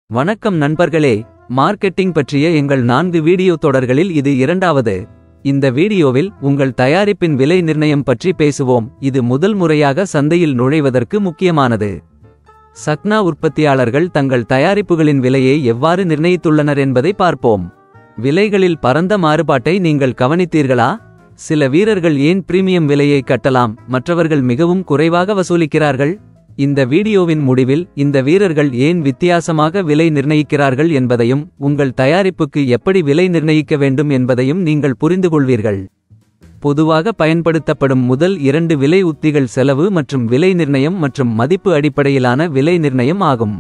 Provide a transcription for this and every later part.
வணக்கம் நண்பர்களே மார்க்கெட்டிங் பற்றிய எங்கள் நான்கு வீடியோ தொடர்களில் இது இரண்டாவது இந்த வீடியோவில் உங்கள் தயாரிப்பின் விலை நிர்ணயம் பற்றி பேசுவோம் இது முதல் முறையாக சந்தையில் நுழைவதற்கு முக்கியமானது சக்னா உற்பத்தியாளர்கள் தங்கள் தயாரிப்புகளின் விலையை எவ்வாறு நிர்ணயித்துள்ளனர் என்பதை பார்ப்போம் விலைகளில் பரந்த மாறுபாட்டை நீங்கள் கவனித்தீர்களா சில வீரர்கள் ஏன் பிரீமியம் விலையை கட்டலாம் மற்றவர்கள் மிகவும் குறைவாக வசூலிக்கிறார்கள் இந்த வீடியோவின் முடிவில் இந்த வீரர்கள் ஏன் வித்தியாசமாக விலை நிர்ணயிக்கிறார்கள் என்பதையும் உங்கள் தயாரிப்புக்கு எப்படி விலை நிர்ணயிக்க வேண்டும் என்பதையும் நீங்கள் புரிந்துகொள்வீர்கள் பொதுவாக பயன்படுத்தப்படும் முதல் இரண்டு விலை உத்திகள் செலவு மற்றும் விலை நிர்ணயம் மற்றும் மதிப்பு அடிப்படையிலான விலை நிர்ணயம் ஆகும்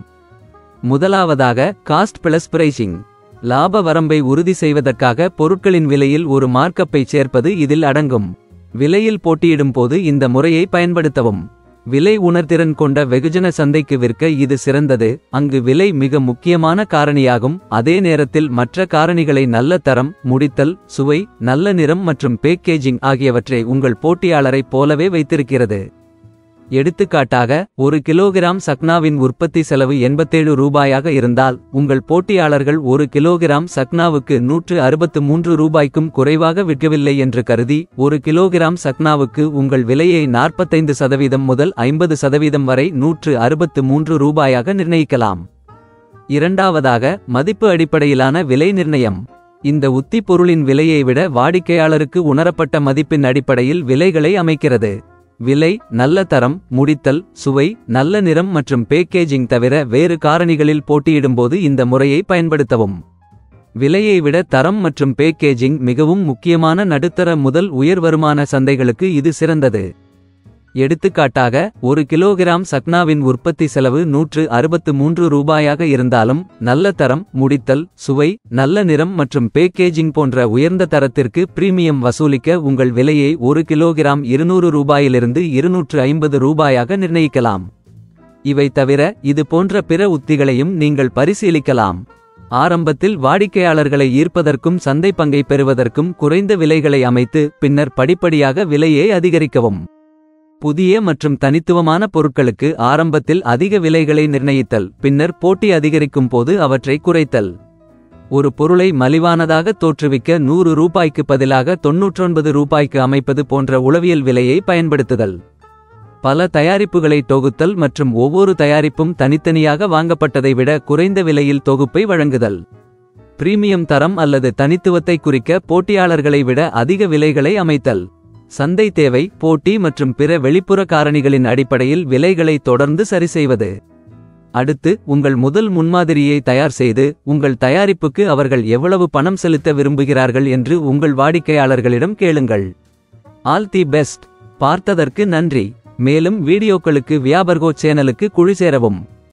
முதலாவதாக காஸ்ட் பிளஸ் பிரைசிங் லாப வரம்பை உறுதி செய்வதற்காக பொருட்களின் விலையில் ஒரு மார்க்கப்பை சேர்ப்பது இதில் அடங்கும் விலையில் போட்டியிடும் போது இந்த முறையை பயன்படுத்தவும் விலை உணர்திறன் கொண்ட வெகுஜன சந்தைக்கு விற்க இது சிறந்தது அங்கு விலை மிக முக்கியமான காரணியாகும் அதே நேரத்தில் மற்ற காரணிகளை நல்ல தரம் முடித்தல் சுவை நல்ல நிறம் மற்றும் பேக்கேஜிங் ஆகியவற்றை உங்கள் போட்டியாளரைப் போலவே வைத்திருக்கிறது எடுத்துக்காட்டாக ஒரு கிலோகிராம் சக்னாவின் உற்பத்தி செலவு எண்பத்தேழு ரூபாயாக இருந்தால் உங்கள் போட்டியாளர்கள் ஒரு கிலோகிராம் சக்னாவுக்கு நூற்று அறுபத்து மூன்று ரூபாய்க்கும் குறைவாக விற்கவில்லை என்று கருதி ஒரு கிலோகிராம் சக்னாவுக்கு உங்கள் விலையை நாற்பத்தைந்து சதவீதம் முதல் ஐம்பது சதவீதம் வரை நூற்று அறுபத்து மூன்று ரூபாயாக நிர்ணயிக்கலாம் இரண்டாவதாக மதிப்பு அடிப்படையிலான விலை நிர்ணயம் இந்த உத்தி பொருளின் விலையை விட வாடிக்கையாளருக்கு உணரப்பட்ட மதிப்பின் அடிப்படையில் விலைகளை அமைக்கிறது விலை நல்ல தரம் முடித்தல் சுவை நல்ல நிறம் மற்றும் பேக்கேஜிங் தவிர வேறு காரணிகளில் போட்டியிடும்போது இந்த முறையை பயன்படுத்தவும் விலையை விட தரம் மற்றும் பேக்கேஜிங் மிகவும் முக்கியமான நடுத்தர முதல் உயர் வருமான சந்தைகளுக்கு இது சிறந்தது எடுத்துக்காட்டாக ஒரு கிலோகிராம் சக்னாவின் உற்பத்தி செலவு நூற்று அறுபத்து மூன்று ரூபாயாக இருந்தாலும் நல்ல தரம் முடித்தல் சுவை நல்ல நிறம் மற்றும் பேக்கேஜிங் போன்ற உயர்ந்த தரத்திற்கு பிரீமியம் வசூலிக்க உங்கள் விலையை ஒரு கிலோகிராம் இருநூறு ரூபாயிலிருந்து இருநூற்று ஐம்பது ரூபாயாக நிர்ணயிக்கலாம் இவை தவிர இது போன்ற பிற உத்திகளையும் நீங்கள் பரிசீலிக்கலாம் ஆரம்பத்தில் வாடிக்கையாளர்களை ஈர்ப்பதற்கும் சந்தை பங்கை பெறுவதற்கும் குறைந்த விலைகளை அமைத்து பின்னர் படிப்படியாக விலையை அதிகரிக்கவும் புதிய மற்றும் தனித்துவமான பொருட்களுக்கு ஆரம்பத்தில் அதிக விலைகளை நிர்ணயித்தல் பின்னர் போட்டி அதிகரிக்கும் போது அவற்றை குறைத்தல் ஒரு பொருளை மலிவானதாக தோற்றுவிக்க நூறு ரூபாய்க்கு பதிலாக தொன்னூற்றொன்பது ரூபாய்க்கு அமைப்பது போன்ற உளவியல் விலையை பயன்படுத்துதல் பல தயாரிப்புகளை தொகுத்தல் மற்றும் ஒவ்வொரு தயாரிப்பும் தனித்தனியாக வாங்கப்பட்டதை விட குறைந்த விலையில் தொகுப்பை வழங்குதல் பிரீமியம் தரம் அல்லது தனித்துவத்தை குறிக்க போட்டியாளர்களை விட அதிக விலைகளை அமைத்தல் சந்தை தேவை போட்டி மற்றும் பிற வெளிப்புற காரணிகளின் அடிப்படையில் விலைகளை தொடர்ந்து சரிசெய்வது அடுத்து உங்கள் முதல் முன்மாதிரியை தயார் செய்து உங்கள் தயாரிப்புக்கு அவர்கள் எவ்வளவு பணம் செலுத்த விரும்புகிறார்கள் என்று உங்கள் வாடிக்கையாளர்களிடம் கேளுங்கள் ஆல் தி பெஸ்ட் பார்த்ததற்கு நன்றி மேலும் வீடியோக்களுக்கு வியாபர்கோ சேனலுக்கு குழி சேரவும்